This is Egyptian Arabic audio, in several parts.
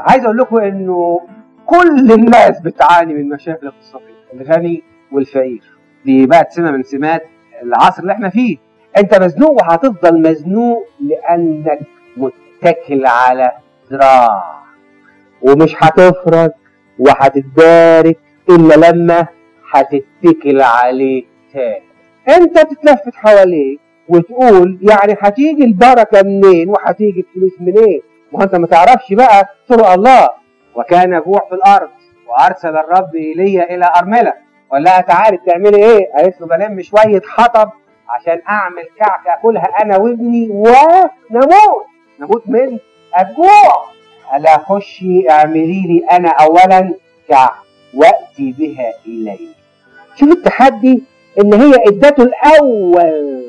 عايز اقول لكم انه كل الناس بتعاني من مشاكل اقتصاديه الغني والفقير دي بقت سمه من سمات العصر اللي احنا فيه انت مزنوق وهتفضل مزنوق لانك متكل على ذراع ومش هتفرج وهتتبارك الا لما هتتكل عليه تاني انت تتلفت حواليك وتقول يعني هتيجي البركه منين وهتيجي الفلوس منين ما انت ما تعرفش بقى طرق الله وكان جوع في الارض وارسل الرب ايليا الى ارمله وقال لها تعالي بتعملي ايه؟ قالت له بلم شويه حطب عشان اعمل كعكه اكلها انا وابني ونموت نموت من الجوع قال لها خشي اعملي لي انا اولا كعكه واتي بها الي شوف التحدي ان هي ادته الاول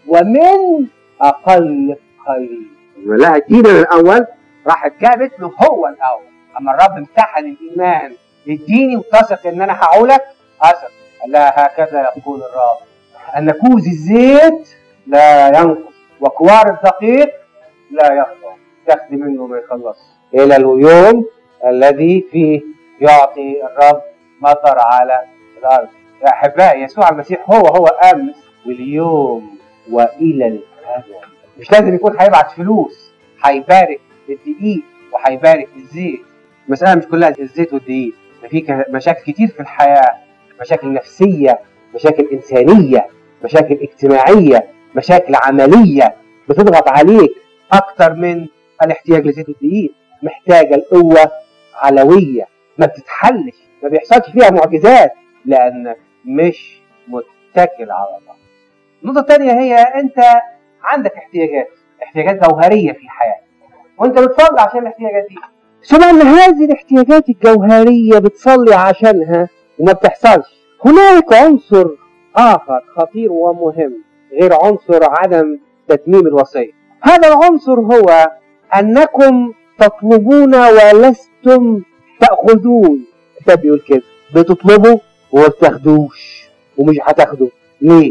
ومن اقل قليل لها ادينا من الاول راحت جابت له هو الاول اما الرب امتحن الايمان اديني وتثق ان انا هعولك اثق قال لها هكذا يقول الرب ان كوز الزيت لا ينقص وكوار الدقيق لا يخضع تاخدي منه ما يخلص الى اليوم الذي فيه يعطي الرب مطر على الارض يا احبائي يسوع المسيح هو هو امس واليوم والى الابد مش لازم يكون هيبعت فلوس هيبارك الدقيق وهيبارك الزيت المسألة مش كلها الزيت والدقيق ده في مشاكل كتير في الحياة مشاكل نفسية مشاكل إنسانية مشاكل اجتماعية مشاكل عملية بتضغط عليك أكتر من الاحتياج لزيت الدقيق محتاجة القوة علوية ما بتتحلش ما بيحصلش فيها معجزات لأنك مش متكل على الله النقطة الثانية هي أنت عندك احتياجات احتياجات جوهرية في حياتك وأنت بتصلي عشان الاحتياجات دي ثم أن هذه الاحتياجات الجوهرية بتصلي عشانها وما بتحصلش هناك عنصر آخر خطير ومهم غير عنصر عدم تتميم الوصية هذا العنصر هو أنكم تطلبون ولستم تأخذون الكتاب بيقول كده بتطلبوا وما بتاخدوش ومش هتاخدوا ليه؟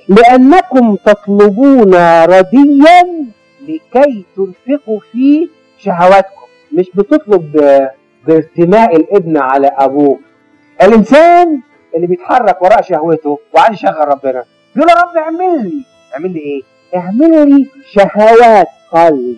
لأنكم تطلبون رديا لكي تنفقوا في شهواتكم مش بتطلب بارتماء الابن على أبوه الإنسان اللي بيتحرك وراء شهوته وعايز يشغل ربنا يقول يا رب اعمل لي اعمل لي ايه؟ اعمل لي شهوات قلب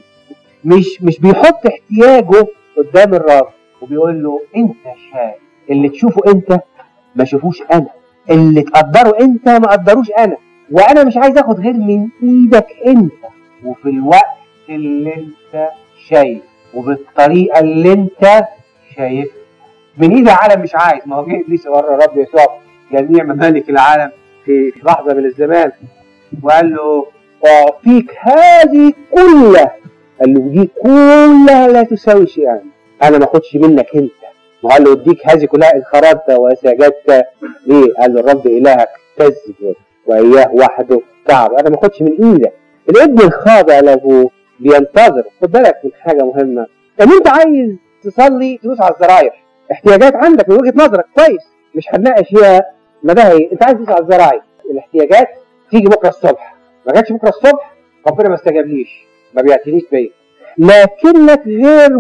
مش مش بيحط احتياجه قدام الرب وبيقول له انت شايف اللي تشوفه انت ما شوفوش انا اللي تقدره انت ما قدروش انا وانا مش عايز اخد غير من ايدك انت وفي الوقت اللي انت شايف وبالطريقه اللي انت شايف من ايد العالم مش عايز ما هو جه ابليس ورا الرب يسوع جميع ممالك العالم في لحظه من الزمان وقال له اعطيك هذه كلها قال له دي كلها لا تساوي شيئا انا ما اخدش منك انت وقال له اديك هذه كلها ان خرجت وسجدت ليه؟ قال له الرب الهك تسجد واياه وحده تعب انا ما اخدش من ايدك الابن الخاضع له بينتظر خد بالك من حاجه مهمه ان انت عايز تصلي تدوس على الزراير احتياجات عندك من وجهه نظرك كويس مش هنناقش فيها مداهي انت عايز تدوس على الزراير الاحتياجات تيجي بكره الصبح ما جاتش بكره الصبح ربنا ما استجابليش ما بيعتنيش بيا لكنك غير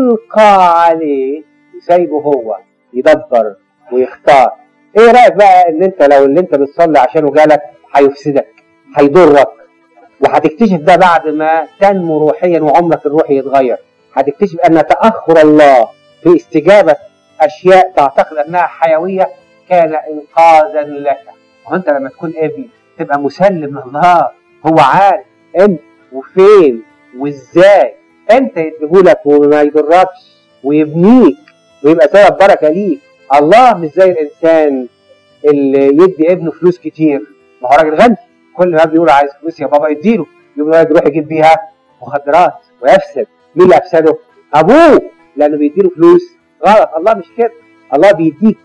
ملقى عليه سايبه هو يدبر ويختار ايه رايك بقى ان انت لو اللي انت بتصلي عشانه جالك هيفسدك هيضرك وهتكتشف ده بعد ما تنمو روحيا وعمرك الروحي يتغير هتكتشف ان تاخر الله في استجابه اشياء تعتقد انها حيويه كان انقاذا لك وانت لما تكون ابن تبقى مسلم لله هو عارف امتى وفين وازاي انت يديهولك وما يضركش ويبنيك ويبقى سبب بركه ليك الله مش زي الانسان اللي يدي ابنه فلوس كتير ما هو راجل غني كل ما بيقول عايز فلوس يا بابا يديله يقوم الولد يروح يجيب بيها مخدرات ويفسد مين اللي افسده؟ ابوه لانه بيديله فلوس غلط الله مش كده الله بيديك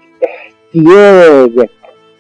احتياجك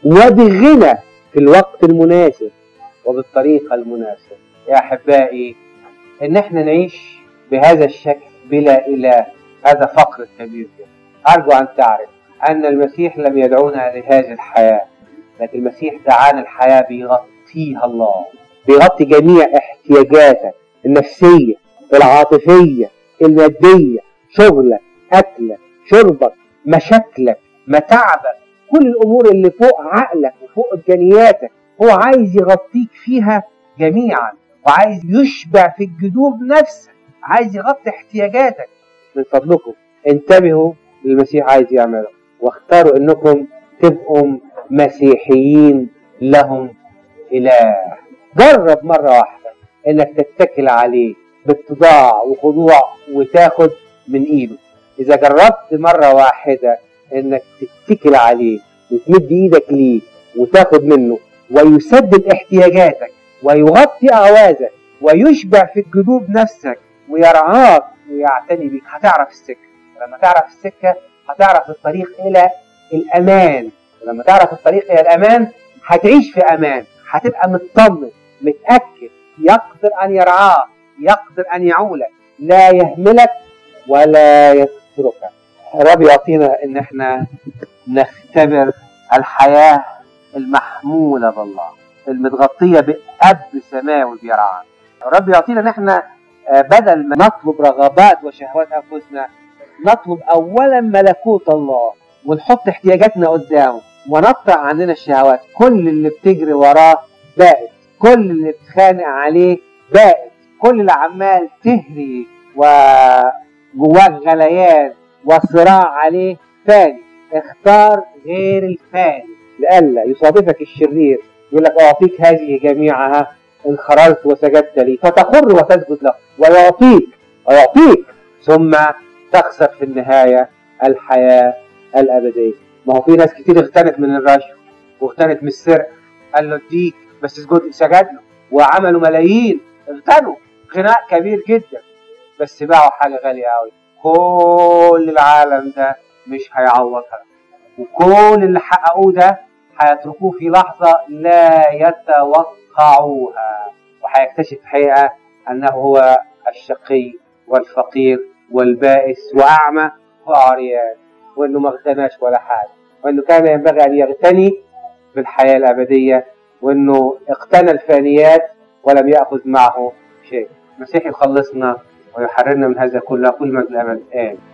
وبغنى في الوقت المناسب وبالطريقه المناسبه يا احبائي ان احنا نعيش بهذا الشكل بلا اله هذا فقر كبير جدا ارجو ان تعرف ان المسيح لم يدعونا لهذه الحياه لكن المسيح دعانا الحياه بيغطيها الله بيغطي جميع احتياجاتك النفسيه العاطفيه الماديه شغلك اكلك شربك مشاكلك متاعبك كل الامور اللي فوق عقلك وفوق امكانياتك هو عايز يغطيك فيها جميعا وعايز يشبع في الجذور نفسك عايز يغطي احتياجاتك من فضلكم انتبهوا للمسيح عايز يعمله واختاروا انكم تبقوا مسيحيين لهم اله جرب مره واحده انك تتكل عليه باتضاع وخضوع وتاخد من ايده اذا جربت مره واحده انك تتكل عليه وتمد ايدك ليه وتاخد منه ويسدد احتياجاتك ويغطي اعوازك ويشبع في الجدوب نفسك ويرعاك ويعتني بك هتعرف السكه لما تعرف السكه هتعرف الطريق الى الامان ولما تعرف الطريق الى الامان هتعيش في امان هتبقى مطمن متاكد يقدر ان يرعاك يقدر ان يعولك لا يهملك ولا يتركك الرب يعطينا ان احنا نختبر الحياه المحموله بالله المتغطيه باب سماوي بيرعانا الرب يعطينا ان احنا بدل ما نطلب رغبات وشهوات انفسنا نطلب اولا ملكوت الله ونحط احتياجاتنا قدامه ونقطع عننا الشهوات كل اللي بتجري وراه بائس كل اللي بتخانق عليه بائس كل اللي عمال تهري وجواك غليان وصراع عليه فاني اختار غير الفاني لئلا يصادفك الشرير يقول لك اعطيك هذه جميعها ان خررت وسجدت لي فتخر وتسجد له ويعطيك ويعطيك ثم تخسر في النهايه الحياه الابديه ما هو في ناس كتير اغتنت من الرشوه واغتنت من السرقه قال له اديك بس اسجد سجد له وعملوا ملايين اغتنوا غناء كبير جدا بس باعوا حاجه غاليه قوي كل العالم ده مش هيعوضها وكل اللي حققوه ده هيتركوه في لحظه لا يتوقعوها وهيكتشف حقيقه انه هو الشقي والفقير والبائس واعمى وعريان وانه ما اغتناش ولا حاجه وانه كان ينبغي ان يغتني بالحياه الابديه وانه اقتنى الفانيات ولم ياخذ معه شيء المسيح يخلصنا ويحررنا من هذا كله كل من الابد امين